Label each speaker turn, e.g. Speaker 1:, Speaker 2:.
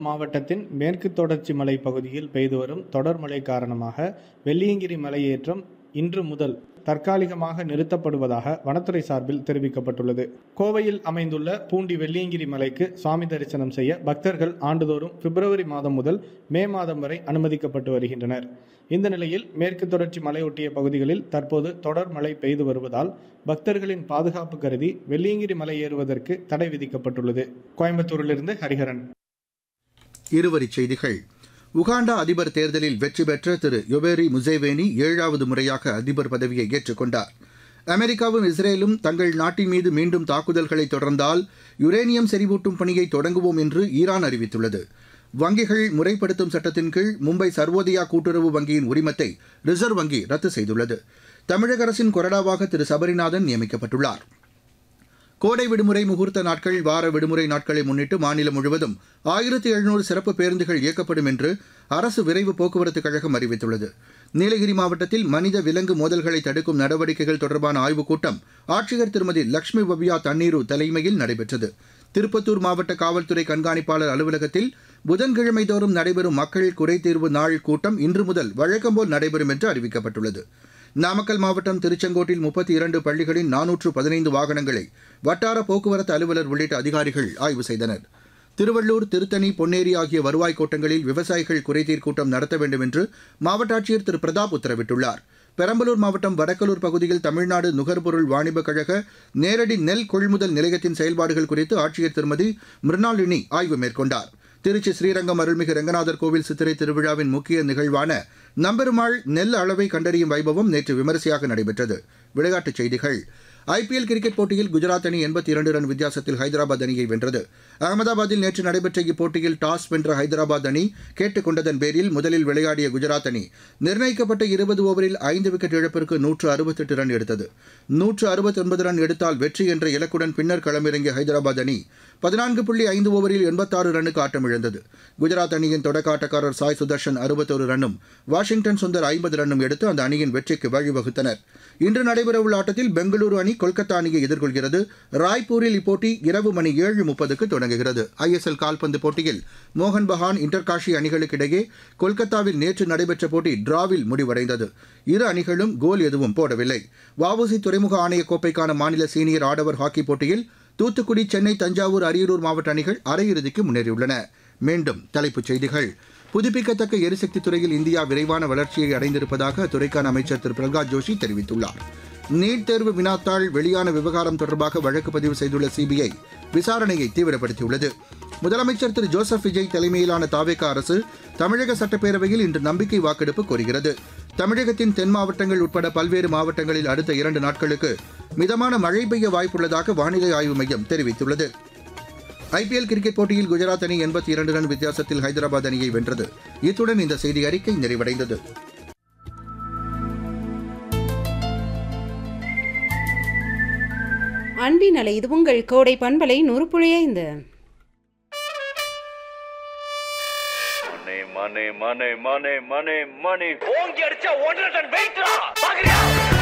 Speaker 1: மாவட்டத்தின் மேற்கு தொடர்ச்சி மலை பகுதியில் பெய்து வரும் தொடர் மழை காரணமாக வெள்ளியங்கிரி மலையேற்றம் இன்று முதல் தற்காலிகமாக நிறுத்தப்படுவதாக வனத்துறை சார்பில் தெரிவிக்கப்பட்டுள்ளது கோவையில் அமைந்துள்ள பூண்டி வெள்ளியங்கிரி மலைக்கு சுவாமி தரிசனம் செய்ய பக்தர்கள் ஆண்டுதோறும் பிப்ரவரி மாதம் முதல் மே மாதம் வரை அனுமதிக்கப்பட்டு வருகின்றனர் இந்த நிலையில் மேற்கு தொடர்ச்சி மலையொட்டிய பகுதிகளில் தற்போது தொடர் மழை பெய்து வருவதால் பக்தர்களின் பாதுகாப்பு கருதி வெள்ளியங்கிரி மலை ஏறுவதற்கு தடை விதிக்கப்பட்டுள்ளது கோயம்புத்தூரிலிருந்து ஹரிஹரன்
Speaker 2: இருவரிச் செய்திகள் உகாண்டா அதிபர் தேர்தலில் வெற்றி பெற்ற திரு யொபேரி முசேவேனி ஏழாவது முறையாக அதிபர் பதவியை ஏற்றுக்கொண்டார் அமெரிக்காவும் இஸ்ரேலும் தங்கள் நாட்டின் மீது மீண்டும் தாக்குதல்களை தொடர்ந்தால் யுரேனியம் செறிவூட்டும் பணியை தொடங்குவோம் என்று ஈரான் அறிவித்துள்ளது வங்கிகள் முறைப்படுத்தும் சட்டத்தின் கீழ் மும்பை சர்வோதயா கூட்டுறவு வங்கியின் உரிமத்தை ரிசர்வ் வங்கி ரத்து செய்துள்ளது தமிழக அரசின் கொறடாவாக திரு சபரிநாதன் நியமிக்கப்பட்டுள்ளார் கோடை விடுமுறை முகூர்த்த நாட்கள் வார விடுமுறை நாட்களை முன்னிட்டு மாநிலம் முழுவதும் ஆயிரத்தி எழுநூறு சிறப்பு பேருந்துகள் இயக்கப்படும் என்று அரசு விரைவு போக்குவரத்து கழகம் அறிவித்துள்ளது நீலகிரி மாவட்டத்தில் மனித விலங்கு மோதல்களை தடுக்கும் நடவடிக்கைகள் தொடர்பான ஆய்வுக் கூட்டம் ஆட்சியர் திருமதி லட்சுமி பவ்யா தண்ணீரு தலைமையில் நடைபெற்றது திருப்பத்தூர் மாவட்ட காவல்துறை கண்காணிப்பாளர் அலுவலகத்தில் புதன்கிழமை தோறும் நடைபெறும் மக்கள் குறைதீர்வு நாள் கூட்டம் இன்று முதல் வழக்கம்போல் நடைபெறும் என்று அறிவிக்கப்பட்டுள்ளது நாமக்கல் மாவட்டம் திருச்செங்கோட்டில் முப்பத்தி இரண்டு பள்ளிகளின் நானூற்று பதினைந்து வாகனங்களை வட்டார போக்குவரத்து அலுவலர் உள்ளிட்ட அதிகாரிகள் ஆய்வு செய்தனர் திருவள்ளூர் திருத்தணி பொன்னேரி ஆகிய வருவாய் கோட்டங்களில் விவசாயிகள் குறைதீர் கூட்டம் நடத்த வேண்டும் என்று மாவட்ட ஆட்சியர் திரு பிரதாப் உத்தரவிட்டுள்ளார் பெரம்பலூர் மாவட்டம் வடக்கலூர் பகுதியில் தமிழ்நாடு நுகர்பொருள் வாணிபக் கழக நேரடி நெல் கொள்முதல் நிலையத்தின் செயல்பாடுகள் குறித்து ஆட்சியர் திருமதி மிருணாளினி ஆய்வு மேற்கொண்டார் திருச்சி ஸ்ரீரங்கம் அருள்மிகு ரங்கநாதர் கோவில் சித்திரை திருவிழாவின் முக்கிய நிகழ்வான நம்பெருமாள் நெல் அளவை கண்டறியும் வைபவம் நேற்று விமரிசையாக நடைபெற்றது விளையாட்டுச் செய்திகள் ஐபிஎல் கிரிக்கெட் போட்டியில் குஜராத் அணி எண்பத்தி இரண்டு ரன் வித்தியாசத்தில் ஹைதராபாத் அணியை வென்றது அகமதாபாத்தில் நேற்று நடைபெற்ற இப்போட்டியில் டாஸ் வென்ற ஹைதராபாத் அணி கேட்டுக் கொண்டதன் பேரில் முதலில் விளையாடிய குஜராத் அணி நிர்ணயிக்கப்பட்ட இருபது ஓவரில் ஐந்து விக்கெட் இழப்பிற்கு நூற்று அறுபத்தெட்டு ரன் எடுத்தது நூற்று அறுபத்தொன்பது ரன் எடுத்தால் வெற்றி என்ற இலக்குடன் பின்னர் களமிறங்கிய ஹைதராபாத் அணி பதினான்கு புள்ளி ஐந்து ஓவரில் எண்பத்தாறு ரன்னுக்கு ஆட்டமிழந்தது குஜராத் அணியின் தொடக்க ஆட்டக்காரர் சாய் சுதர்ஷன் அறுபத்தோரு ரன்னும் வாஷிங்டன் சுந்தர் ஐம்பது ரன்னும் எடுத்து அந்த அணியின் வெற்றிக்கு வழிவகுத்தனர் இன்று நடைபெறவுள்ள ஆட்டத்தில் பெங்களூரு அணி கொல்கத்தா அணியை எதிர்கொள்கிறது ராய்ப்பூரில் இப்போட்டி இரவு மணி ஏழு முப்பதுக்கு தொடங்குகிறது ஐஎஸ்எல் கால்பந்து போட்டியில் மோகன் பகான் இன்டர்காஷி அணிகளுக்கு இடையே கொல்கத்தாவில் நேற்று நடைபெற்ற போட்டி டிராவில் முடிவடைந்தது இரு அணிகளும் கோல் எதுவும் போடவில்லை வஉசி துறைமுக ஆணைய கோப்பைக்கான மாநில சீனியர் ஆடவர் ஹாக்கி போட்டியில் தூத்துக்குடி சென்னை தஞ்சாவூர் அரியலூர் மாவட்ட அணிகள் அரையிறுதிக்கு முன்னேறியுள்ளன மீண்டும் தலைப்புச் செய்திகள் புதுப்பிக்கத்தக்க எரிசக்தி துறையில் இந்தியா விரைவான வளர்ச்சியை அடைந்திருப்பதாக அத்துறைக்கான அமைச்சர் திரு பிரகலாத் ஜோஷி தெரிவித்துள்ளார் நீட் தேர்வு வினாத்தாள் வெளியான விவகாரம் தொடர்பாக வழக்கு பதிவு செய்துள்ள சிபிஐ விசாரணையை தீவிரப்படுத்தியுள்ளது முதலமைச்சர் திரு ஜோசப் விஜய் தலைமையிலான தாவேகா அரசு தமிழக சட்டப்பேரவையில் இன்று நம்பிக்கை வாக்கெடுப்பு கோருகிறது தமிழகத்தின் தென் மாவட்டங்கள் உட்பட பல்வேறு மாவட்டங்களில் அடுத்த இரண்டு நாட்களுக்கு மிதமான மழை பெய்ய வாய்ப்புள்ளதாக வானிலை ஆய்வு மையம் தெரிவித்துள்ளது ஐபிஎல் கிரிக்கெட் போட்டியில் குஜராத் அணி எண்பத்தி இரண்டு ரன் வித்தியாசத்தில் ஹைதராபாத் அணியை வென்றது இத்துடன் இந்த செய்தி அறிக்கை நிறைவடைந்தது
Speaker 3: அன்பின் அலை இது உங்கள் கோடை பண்பலை நூறுப்புழையைந்து
Speaker 4: மணி மணி மணி மணி மணி மணி ஓங்கி அடிச்சா ஒன்றரை டன் வெயிட்ரா பாக்குறியா